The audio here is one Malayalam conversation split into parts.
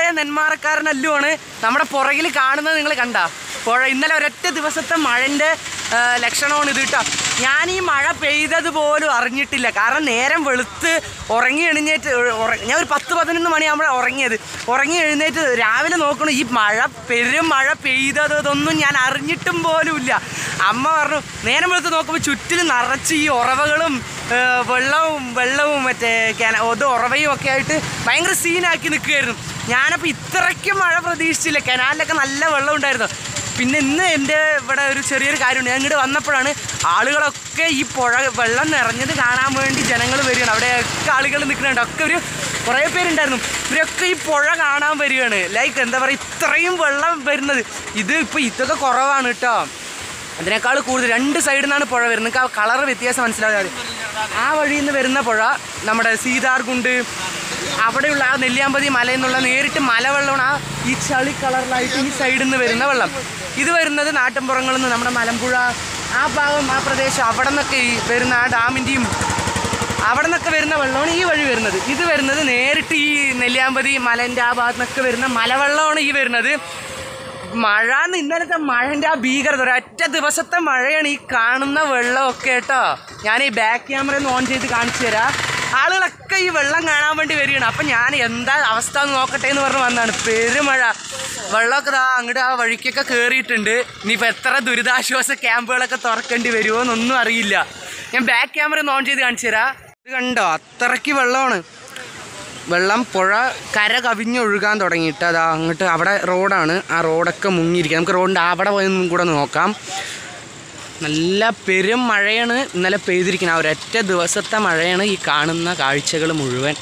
പഴയ നെന്മാറക്കാരനല്ലുമാണ് നമ്മുടെ പുറകിൽ കാണുന്നത് നിങ്ങൾ കണ്ട പുഴ ഇന്നലെ ഒരൊറ്റ ദിവസത്തെ മഴൻ്റെ ആ, ലക്ഷണമാണ് ഇത് കേട്ടോ ഞാൻ ഈ മഴ പെയ്തത് പോലും അറിഞ്ഞിട്ടില്ല കാരണം നേരം വെളുത്ത് ഉറങ്ങി എഴുന്നേറ്റ് ഉറ- ഞാൻ ഒരു പത്ത് പതിനൊന്ന് മണിയാകുമ്പോഴാണ് ഉറങ്ങിയത് ഉറങ്ങി എഴുന്നേറ്റ് രാവിലെ നോക്കണം ഈ മഴ പെരും മഴ പെയ്തത് ഇതൊന്നും ഞാൻ അറിഞ്ഞിട്ടും പോലും ഇല്ല അമ്മ പറഞ്ഞു നേരം വെളുത്ത് നോക്കുമ്പോൾ ചുറ്റിലും നിറച്ച് ഈ ഉറവകളും ആ, വെള്ളവും വെള്ളവും മറ്റേ കന ഇത് ഉറവയും ഒക്കെ ആയിട്ട് ഭയങ്കര സീനാക്കി നിൽക്കുമായിരുന്നു ഞാനപ്പോൾ ഇത്രയ്ക്കും മഴ പ്രതീക്ഷിച്ചില്ല കനാലിലൊക്കെ നല്ല വെള്ളം ഉണ്ടായിരുന്നു പിന്നെ ഇന്ന് എൻ്റെ ഇവിടെ ഒരു ചെറിയൊരു കാര്യമുണ്ട് ഞാൻ ഇങ്ങോട്ട് വന്നപ്പോഴാണ് ആളുകളൊക്കെ ഈ പുഴ വെള്ളം നിറഞ്ഞത് കാണാൻ വേണ്ടി ജനങ്ങൾ വരികയാണ് അവിടെയൊക്കെ ആളുകൾ നിൽക്കുന്നുണ്ട് ഒക്കെ ഒരു കുറേ പേരുണ്ടായിരുന്നു ഇവരൊക്കെ ഈ പുഴ കാണാൻ വരികയാണ് ലൈക്ക് എന്താ പറയുക ഇത്രയും വെള്ളം വരുന്നത് ഇത് ഇപ്പോൾ ഇതൊക്കെ കുറവാണ് കേട്ടോ അതിനേക്കാൾ കൂടുതൽ രണ്ട് സൈഡിൽ നിന്നാണ് പുഴ വരുന്നത് നിങ്ങൾക്ക് ആ കളർ വ്യത്യാസം മനസ്സിലാകാതെ ആ വഴിയിൽ നിന്ന് വരുന്ന പുഴ നമ്മുടെ സീതാർകുണ്ട് അവിടെയുള്ള ആ നെല്ലിയാമ്പതി മലയിൽ നിന്നുള്ള നേരിട്ട് മലവെള്ളമാണ് ആ ഈ ചളി കളറിലായിട്ട് ഈ സൈഡിൽ നിന്ന് വരുന്ന വെള്ളം ഇത് വരുന്നത് നാട്ടിൻപുറങ്ങളിൽ നിന്ന് നമ്മുടെ മലമ്പുഴ ആ ഭാഗം ആ പ്രദേശം അവിടെ നിന്നൊക്കെ ഈ വരുന്ന ആ ഡാമിൻ്റെയും അവിടെ നിന്നൊക്കെ വരുന്ന വെള്ളമാണ് ഈ വഴി വരുന്നത് ഇത് വരുന്നത് നേരിട്ട് ഈ നെല്ലിയാമ്പതി മലേൻ്റെ ആ ഭാഗത്ത് നിന്നൊക്കെ വരുന്ന മലവെള്ളമാണ് ഈ വരുന്നത് മഴ എന്ന് ഇന്നലത്തെ മഴൻ്റെ ആ ഭീകരത ഒരൊറ്റ ദിവസത്തെ മഴയാണ് ഈ കാണുന്ന വെള്ളമൊക്കെ കേട്ടോ ഞാൻ ഈ ബാക്ക് ക്യാമറ ഒന്ന് ഓൺ ചെയ്ത് കാണിച്ചു തരാം ആളുകളൊക്കെ ഈ വെള്ളം കാണാൻ വേണ്ടി വരികയാണ് അപ്പം ഞാൻ എന്താ അവസ്ഥ എന്ന് നോക്കട്ടെ എന്ന് പറഞ്ഞ് വന്നതാണ് പെരുമഴ വെള്ളമൊക്കെ ദാ അങ്ങോട്ട് ആ വഴിക്കൊക്കെ കയറിയിട്ടുണ്ട് ഇനിയിപ്പോൾ എത്ര ദുരിതാശ്വാസ ക്യാമ്പുകളൊക്കെ തുറക്കേണ്ടി വരുമോ എന്നൊന്നും അറിയില്ല ഞാൻ ബാക്ക് ക്യാമറ ഒന്ന് ഓൺ ചെയ്ത് കാണിച്ചു തരാം ഇത് കണ്ടോ അത്രയ്ക്ക് വെള്ളമാണ് വെള്ളം പുഴ കര കവിഞ്ഞൊഴുകാൻ തുടങ്ങിയിട്ട് അതാ അങ്ങോട്ട് അവിടെ റോഡാണ് ആ റോഡൊക്കെ മുങ്ങിയിരിക്കുക നമുക്ക് റോഡിൻ്റെ അവിടെ പോയി ഒന്നും കൂടെ നോക്കാം നല്ല പെരും മഴയാണ് ഇന്നലെ പെയ്തിരിക്കുന്നത് ആ ഒരൊറ്റ ദിവസത്തെ മഴയാണ് ഈ കാണുന്ന കാഴ്ചകൾ മുഴുവൻ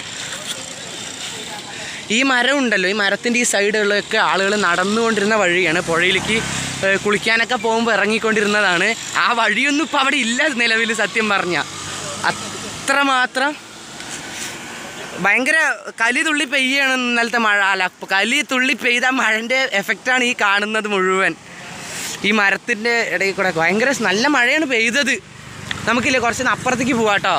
ഈ മരം ഉണ്ടല്ലോ ഈ മരത്തിൻ്റെ ഈ സൈഡുകളിലൊക്കെ ആളുകൾ നടന്നുകൊണ്ടിരുന്ന വഴിയാണ് പുഴയിലേക്ക് ഏഹ്, കുളിക്കാനൊക്കെ പോകുമ്പോൾ ഇറങ്ങിക്കൊണ്ടിരുന്നതാണ് ആ വഴിയൊന്നും ഇപ്പോൾ അവിടെ ഇല്ല നിലവിൽ സത്യം പറഞ്ഞ അത്രമാത്രം ഭയങ്കര കലി തുള്ളി പെയ്യാണ് ഇന്നലത്തെ മഴ അല്ല അപ്പൊ കലി തുള്ളി പെയ്ത മഴൻ്റെ എഫക്റ്റാണ് ഈ കാണുന്നത് മുഴുവൻ ഈ മരത്തിൻ്റെ ഇടയിൽ കൂടെ ഭയങ്കര നല്ല മഴയാണ് പെയ്തത് നമുക്കില്ലേ കുറച്ച് അപ്പുറത്തേക്ക് പോവാട്ടോ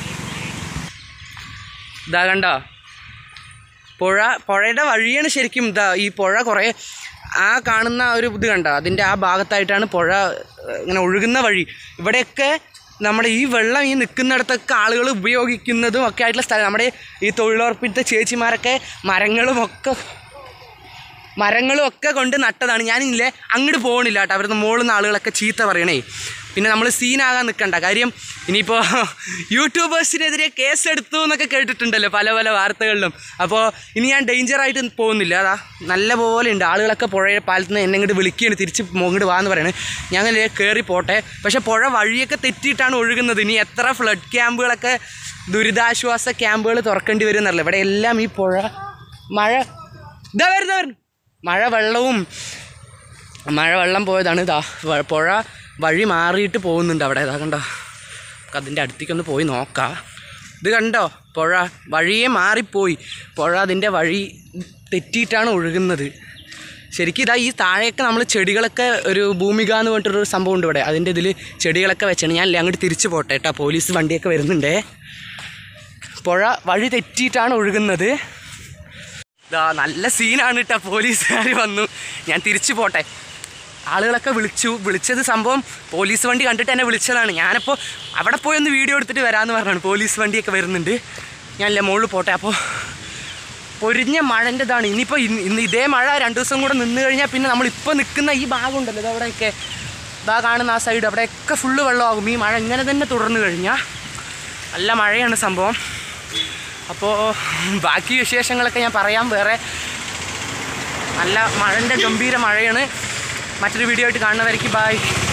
ഇതാ കണ്ടോ പുഴ പുഴയുടെ വഴിയാണ് ശരിക്കും ഇതാ ഈ പുഴ കുറേ ആ കാണുന്ന ഒരു ഇത് കണ്ട അതിൻ്റെ ആ ഭാഗത്തായിട്ടാണ് പുഴ ഏഹ്, ഇങ്ങനെ ഒഴുകുന്ന വഴി ഇവിടെയൊക്കെ നമ്മുടെ ഈ വെള്ളം ഈ നിൽക്കുന്നിടത്തൊക്കെ ആളുകൾ ഉപയോഗിക്കുന്നതും ഒക്കെ ആയിട്ടുള്ള സ്ഥലം നമ്മുടെ ഈ തൊഴിലുറപ്പിൻ്റെ ചേച്ചിമാരൊക്കെ മരങ്ങളും ഒക്കെ മരങ്ങളും ഒക്കെ കൊണ്ട് നട്ടതാണ് ഞാനില്ലേ അങ്ങോട്ട് പോകണില്ല കേട്ടോ അവരുടെ മുകളിൽ നിന്ന് ആളുകളൊക്കെ ചീത്ത പറയണേ പിന്നെ നമ്മൾ സീനാകാൻ നിൽക്കണ്ട കാര്യം ഇനിയിപ്പോൾ യൂട്യൂബേഴ്സിനെതിരെ കേസെടുത്തു എന്നൊക്കെ കേട്ടിട്ടുണ്ടല്ലോ പല പല വാർത്തകളിലും അപ്പോൾ ഇനി ഞാൻ ഡേഞ്ചറായിട്ട് പോകുന്നില്ല അതാ നല്ല പോലെ ഉണ്ട് ആളുകളൊക്കെ പുഴ പാലത്ത് നിന്ന് എന്നെ ഇങ്ങോട്ട് വിളിക്കുകയാണ് തിരിച്ച് ഇങ്ങോട്ട് വാന്ന് പറയണത് ഞങ്ങൾ കയറി പോട്ടെ പക്ഷേ പുഴ വഴിയൊക്കെ തെറ്റിയിട്ടാണ് ഒഴുകുന്നത് ഇനി എത്ര ഫ്ലഡ് ക്യാമ്പുകളൊക്കെ ദുരിതാശ്വാസ ക്യാമ്പുകൾ തുറക്കേണ്ടി വരും എന്നറിയില്ല ഇവിടെ എല്ലാം ഈ പുഴ മഴ ഇതാ വരുന്ന വരുന്നു മഴ വെള്ളവും മഴ വെള്ളം പോയതാണ് ഇതാ വ- പുഴ വഴി മാറിയിട്ട് പോകുന്നുണ്ട് അവിടെ ഇതാ കണ്ടോ നമുക്ക് അതിൻ്റെ അടുത്തേക്കൊന്ന് പോയി നോക്കാം ഇത് കണ്ടോ പുഴ വഴിയെ മാറിപ്പോയി പുഴ അതിൻ്റെ വഴി തെറ്റിയിട്ടാണ് ഒഴുകുന്നത് ശരിക്കും ഇതാ ഈ താഴെയൊക്കെ നമ്മൾ ചെടികളൊക്കെ ഒരു ഭൂമിക എന്ന് പറഞ്ഞിട്ടൊരു സംഭവം ഉണ്ട് ഇവിടെ അതിൻ്റെ ഇതിൽ ചെടികളൊക്കെ വെച്ചാണ് ഞാൻ അങ്ങോട്ട് തിരിച്ചു പോട്ടെ കേട്ടോ പോലീസ് വണ്ടിയൊക്കെ വരുന്നുണ്ടേ പുഴ വഴി തെറ്റിയിട്ടാണ് ഒഴുകുന്നത് ദാ നല്ല സീനാണ് കേട്ടോ പോലീസുകാർ വന്നു ഞാൻ തിരിച്ചു പോട്ടെ ആളുകളൊക്കെ വിളിച്ചു വിളിച്ചത് സംഭവം പോലീസ് വണ്ടി കണ്ടിട്ട് എന്നെ വിളിച്ചതാണ് ഞാനപ്പോൾ അവിടെ പോയി ഒന്ന് വീഡിയോ എടുത്തിട്ട് വരാമെന്ന് പറഞ്ഞാണ് പോലീസ് വണ്ടിയൊക്കെ വരുന്നുണ്ട് ഞാനല്ലേ മുകളിൽ പോട്ടെ അപ്പോൾ പൊരിഞ്ഞ മഴൻ്റെ ഇതാണ് ഇനിയിപ്പോൾ ഇന്ന് ഇന്ന് ഇതേ മഴ രണ്ട് ദിവസം കൂടെ നിന്ന് കഴിഞ്ഞാൽ പിന്നെ നമ്മളിപ്പോൾ നിൽക്കുന്ന ഈ ഭാഗം ഉണ്ടല്ലോ ഇത് അവിടെയൊക്കെ ഇതാ കാണുന്ന ആ സൈഡ് അവിടെയൊക്കെ ഫുള്ള് വെള്ളമാകും ഈ മഴ ഇങ്ങനെ തന്നെ തുടർന്ന് കഴിഞ്ഞാൽ നല്ല മഴയാണ് സംഭവം അപ്പോൾ ബാക്കി വിശേഷങ്ങളൊക്കെ ഞാൻ പറയാം വേറെ നല്ല മഴൻ്റെ ഗംഭീര മഴയാണ് മറ്റൊരു വീഡിയോ ആയിട്ട് കാണുന്നവരേക്ക് ബായ്